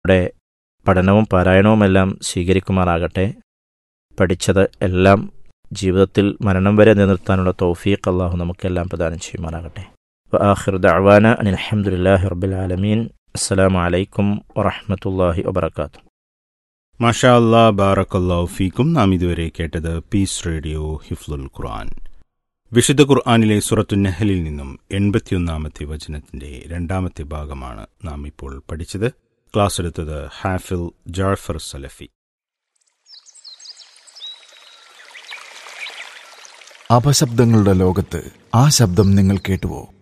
ഇവിടെ പഠനവും പാരായണവുമെല്ലാം സ്വീകരിക്കുമാറാകട്ടെ പഠിച്ചത് എല്ലാം ജീവിതത്തിൽ മരണം വരെ നിലനിർത്താനുള്ള തൗഫീഖ് അള്ളാഹു നമുക്കെല്ലാം പ്രദാനം ചെയ്യുമാറാകട്ടെ വആഖിർ ദഅവാന അനിൽ അൽഹംദുലില്ലാഹി റബ്ബിൽ ആലമീൻ അസ്സലാമു അലൈക്കും വറഹ്മത്തുള്ളാഹി വബറകാതുഹു മാഷാ അല്ലാ ബാറക്കല്ലാഹു ഫീക്കും നാം ഇതുവരെ കേട്ടത് പീസ് റേഡിയോ ഹിഫ്ലുൽ ഖുർആൻ വിശുദ്ധ ഖുർആാനിലെ സുറത്തു നെഹലിൽ നിന്നും എൺപത്തിയൊന്നാമത്തെ വചനത്തിന്റെ രണ്ടാമത്തെ ഭാഗമാണ് നാം ഇപ്പോൾ പഠിച്ചത് ക്ലാസ് എടുത്തത് ഹാഫിൽ ജാഫർ സലഫി അപശബ്ദങ്ങളുടെ ലോകത്ത് ആ ശബ്ദം നിങ്ങൾ കേട്ടുവോ